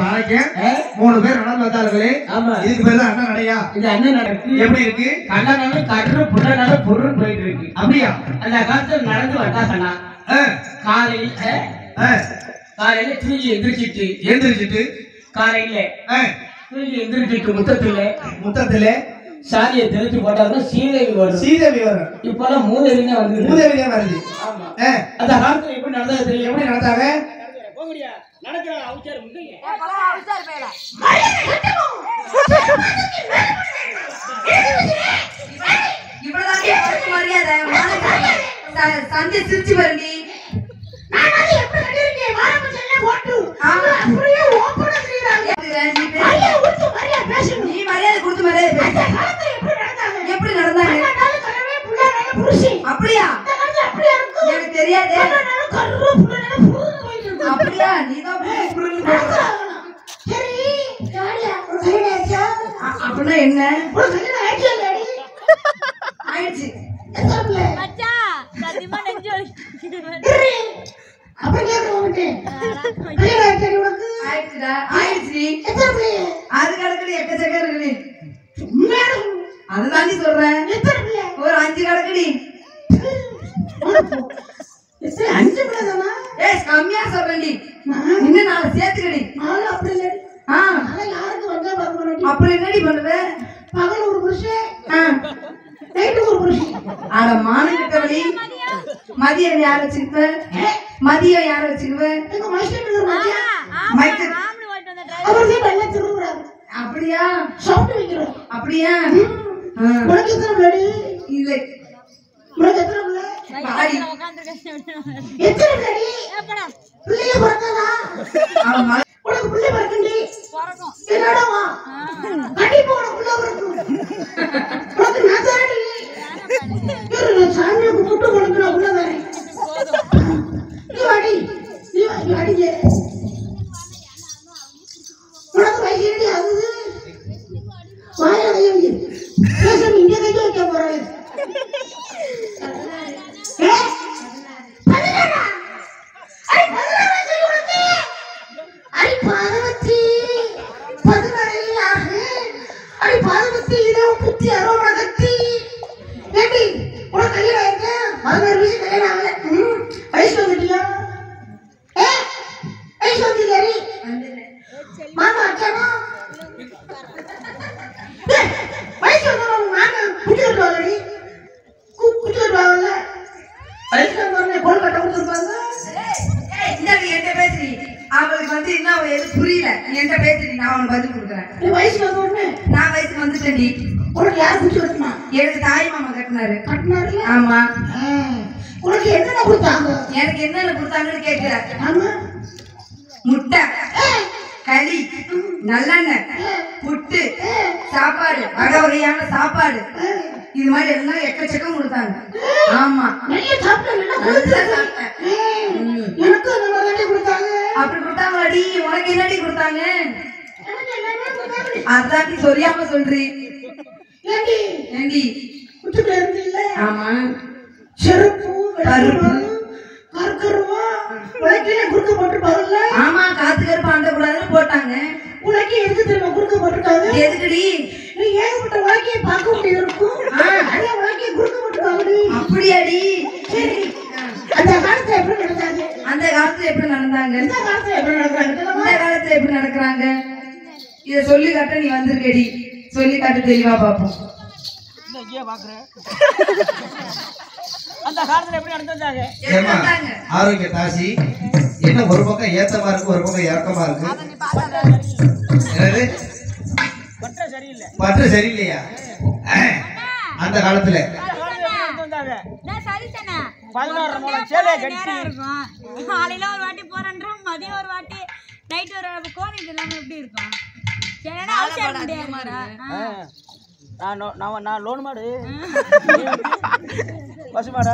ஆணைக்கேன் ஆ? மூணு பேர் நடந்து வந்தார்களே ஆமா இதுக்கு பேர் தான் அண்ணன் நடையா இது என்ன நடக்கு எப்படி இருக்கு கண்ணனால கற்று புள்ளனால பொருள் போயிட்டு இருக்கு அப்படியா அந்த காலத்துல நடந்து வந்தாசனா ஆ, காலையில ஆ, காலையில தூங்கி எந்திரிச்சிட்டு எழுந்திரிச்சிட்டு காலையில ஆ, தூங்கி எந்திரிச்சிட்டு முத்தத்துல முத்தத்திலே சாதியை தெளிச்சு போட்டாங்கன்னா சீதைவி வரும் சீதேவி வரும் இப்பெல்லாம் மூதேவிங்க வந்து மூதேவி தான் வருது ஆமா ஆ, அந்த காலத்துல எப்படி நடந்தது தெரியும் எப்படி நடந்தாங்க நடக்கிற அவசரம் முந்தைய இவ்வளவுதாண்டி அவருக்கு மரியாதை மானக்கேடு. ச- சந்தி சிரிச்சு வருடி ஆமா. நீ மரியாதை கொடுத்து மரியாதை பேசு. எப்படி நடந்தாங்க அப்படியா எனக்கு தெரியாது அப்படியா நீதான் புரு- புருன்னு போடுற. அ- அப்படின்னா என்ன ஆயிடுச்சு மச்சான் சத்தியமா நெஞ்சு வலிக்குது. ஆயிடுச்சுடா ஆயிடுச்சு அது கிடக்குது எக்கச்சக்க இருக்குடி அதுதாண்டி சொல்றேன் ஒரு அஞ்சு கிடக்குடி ஏய் கம்மியா சொல்றேன்டி இன்னும் நாலு சேர்த்துக்கடி ஆ அப்புறம் என்னடி பண்ணுவ ஆ. அட மானங்கிட்டவளி மதியம் யார வச்சுக்குவ மதியம் யார வச்சுக்குவ ஆ, ஆமா, மைக்கு- ஆம்பளை ஓட்டு வந்த driver. அப்படியா அப்படியா ஆ. இல்லை பாடி. வயசுல உட்கார்ந்திருக்கேன். எப்படா? அவன் மக- பிறக்கும். மாமா அச்சானா வயசு வந்தவங்க நாங்க குடிச்சிட்டு வரலடி குடிச்சிட்டு வரல வயசு வந்தவங்க கொழுக்கட்டை கொடுத்துருப்பாங்க ஏய், இந்தாடி என்கிட்ட பேசுறி அவளுக்கு வந்து இன்னும் அவ எதுவும் புரியல நீ என்கிட்ட பேசுறி நான் அவனுக்கு பதில் கொடுக்குறேன் நீ வயசு வந்தவொடனே நான் வயசுக்கு வந்துட்டேன்டி உனக்கு யார் குடிச்சு வரணுமா எனக்கு தாய் மாமா கட்டினாரு கட்டினாருல ஆமா உனக்கு என்னென்ன கொடுத்தாங்க எனக்கு என்னென்ன கொடுத்தாங்கன்னு கேட்கிற ஆமா முட்டை களி நல்லெண்ணெய் புட்டு சாப்பாடு வகை வகையான சாப்பாடு இது மாதிரி எல்லாம் எக்கச்சக்கம் கொடுத்தாங்க ஆமா நிறைய சாப்பிட்டேன் நல்லா நல்லா கொடுத்தாங்க. சாப்பிட்டேன் ஏய், எனக்கு அந்த மாதிரி கொடுத்தாங்க அப்படி கொடுத்தாங்களாடி உனக்கு என்னடி கொடுத்தாங்க எனக்கு எல்லாமே கொடுத்தாங்க அதாண்டி சொல்லாம சொல்றி ஏண்டி ஏண்டி குச்சிக்குள்ள இருந்தீல்ல ஆமா செருப்பு கருப்பு. கற்கருவா உனக்கே குறுக்க போட்டுருப்பாங்கல்ல ஆமா காத்து கருப்பு ஆண்ட கூடாதுன்னு போட்டாங்க உனக்கே எதுக்கு தெரியுமா குறுக்க போட்டிருக்காங்க எதுக்குடி நீ ஏகப்பட்ட வாழ்க்கையை பார்க்க வேண்டியது இருக்கும் அதே வாழ்க்கையை குறுக்க போட்டுருக்காங்கடி அப்படியாடி சரி அந்த காலத்துல எப்படி நடந்தாங்க அந்த காலத்துல எப்படி நடந்தாங்க இந்த காலத்துல எப்படி நடக்கிறாங்க இந்த தெரியுமா? காலத்துல எப்படி நடக்கிறாங்க இத சொல்லி காட்ட நீ வந்திருக்கடி சொல்லி காட்டு தெளிவா பாப்போம் இங்கேயே பாக்குறேன் அந்த காலத்துல எப்படி நடந்தாங்க எப்படி ஏம்மா, நடந்தாங்க? ஆரோக்கிய தாசி என்ன ஒரு பக்கம் ஏத்தமா இருக்கு ஒரு பக்கம் இறக்கமா இருக்கு என்னது பற்ற சரியில்லை பற்று சரியில்லையா அஹ், அந்த காலத்துல அந்த காலத்துல எப்படி நடந்தாங்க நான் சரி தானே. பதினாறு முழம் ஒரு சேலையை நேரம் கட்டி இருக்கும். காலையில ஒரு வாட்டி போறேன்றோம் மதியம் ஒரு வாட்டி நைட் ஒரு கோணி இது இல்லாம எப்படி இருக்கும் சரி ஆனா அவசரம் முடியாதுடா. ஆ. நான் நோ- நான் நான் லோன் மாடு பசு மாடா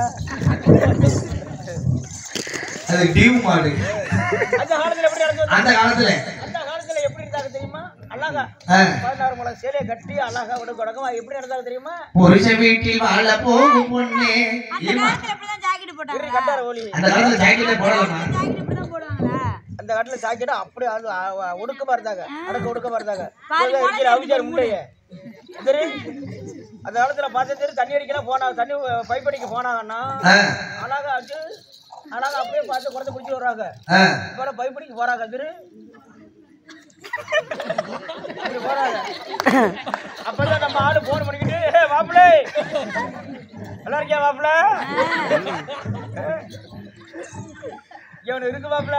அது டியூ மாடு அந்த காலத்துல எப்படி நடந்தாங்க அந்த காலத்துல அந்த காலத்துல எப்படி இருந்தாங்க தெரியுமா அழகா அஹ், பதினாறு முளை சேலையை கட்டி அழகா விட தொடக்கமா எப்படி நடந்தாங்க தெரியுமா புருஷ வீட்டில் வாழ போகும் பொண்ணு அந்த ஏம்மா, காலத்துல இப்படிதான் ஜாக்கெட் போட்டாங்க கட்டார ஓலி அந்த காலத்துல ஜாக்கெட்டே போடலாமா ஜாக்கெட் இப்படிதான் போடுவாங்களா அந்த காட்டுல சாக்கிட்டு அப்படி அது அ- அ- ஒடுக்கமா இருந்தாங்க அடக்க ஒடுக்கமா இருந்தாங்க பாதி இப்ப போனா இருக்கிற அவிச்சார் தெரியும் முட்டைய சரி அந்த காலத்துல பார்த்து தெரியும் தண்ணி அடிக்கலாம் போனாங்க தண்ணி பைப் அடிக்க போனாங்கன்னா ஆ, அழகா ஆச்சு அழகா அப்படியே பார்த்து குறைச்சு குடிச்சு வர்றாங்க ஆ. இப்போ பைப் அடிக்க போறாங்க திரு இப்படி போறாங்க அப்பதான் நம்ம ஆளு போன் பண்ணிக்கிட்டு "ஏய், மாப்பிள்ளை நல்லா இருக்கியா மாப்பிள்ள இவனு இருக்கு மாப்பிள்ள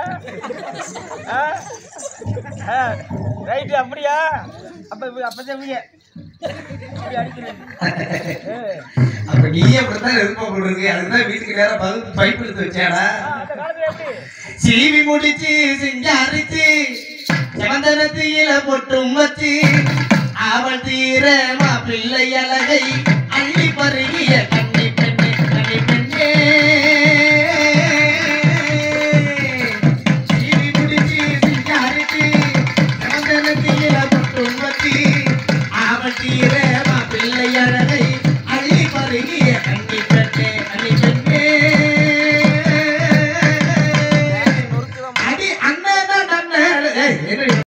ரைட்டு அப்படியா அப்ப இப்ப- அப்பதான் இவங்க இப்படி அடிக்கிறேன் ஏய், அப்ப நீயே அப்படித்தான் இருப்ப போல இருக்கு அதுதான் வீட்டுக்கு நேரம் பகு- பைப் எடுத்து வச்சாடா ஆ, அந்த காலத்துல எப்படி சீவி முடிச்சு சிங்காரிச்சு சமந்தனத்தில பொட்டும் வச்சு அவள் தீர மாப்பிள்ளை அழகை அள்ளி பருகிய கண்ணி பெண்ணே கண்ணி பெண்ணே சீவி முடிச்சு சிங்காரிச்சு சமந்தனத்தில பொட்டும் வச்சு அவள் தீர மாப்பிள்ளை அழகை அள்ளி பருகிய கண்ணி